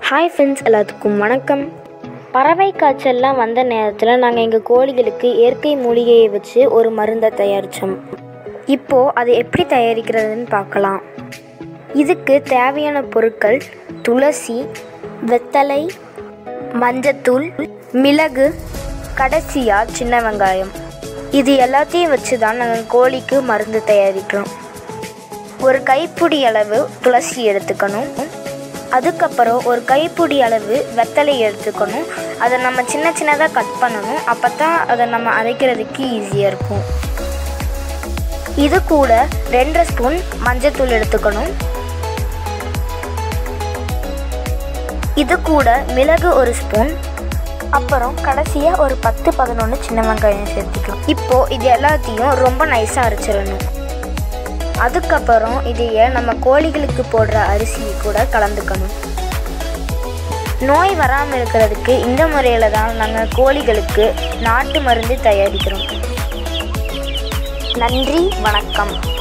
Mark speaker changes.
Speaker 1: hi friends எல்லாத்துக்கும் வணக்கம் பறவை காய்ச்சல்லாம் வந்த நேரத்தில் நாங்கள் எங்கள் கோழிகளுக்கு இயற்கை மூலிகையை வச்சு ஒரு மருந்தை தயாரித்தோம் இப்போது அதை எப்படி தயாரிக்கிறதுன்னு பார்க்கலாம் இதுக்கு தேவையான பொருட்கள் துளசி வெத்தலை மஞ்சத்தூள் மிளகு கடைசியாக சின்ன வெங்காயம் இது எல்லாத்தையும் வச்சு தான் நாங்கள் கோழிக்கு மருந்து தயாரிக்கிறோம் ஒரு கைப்பிடி அளவு துளசி எடுத்துக்கணும் அதுக்கப்புறம் ஒரு கைப்பிடி அளவு வெத்தலை எடுத்துக்கணும் அதை நம்ம சின்ன சின்னதாக கட் பண்ணணும் அப்போ தான் அதை நம்ம அரைக்கிறதுக்கு ஈஸியாக இருக்கும் இது கூட ரெண்டரை ஸ்பூன் மஞ்சத்தூள் எடுத்துக்கணும் இது கூட மிளகு ஒரு ஸ்பூன் அப்புறம் கடைசியாக ஒரு பத்து பதினொன்று சின்ன வெங்காயம் சேர்த்துக்கலாம் இப்போது இது எல்லாத்தையும் ரொம்ப நைஸாக அரைச்சிடணும் அதுக்கப்புறம் இதைய நம்ம கோழிகளுக்கு போடுற அரிசி கூட கலந்துக்கணும் நோய் வராமல் இருக்கிறதுக்கு இந்த முறையில் தான் நாங்கள் கோழிகளுக்கு நாட்டு மருந்து தயாரிக்கிறோம் நன்றி வணக்கம்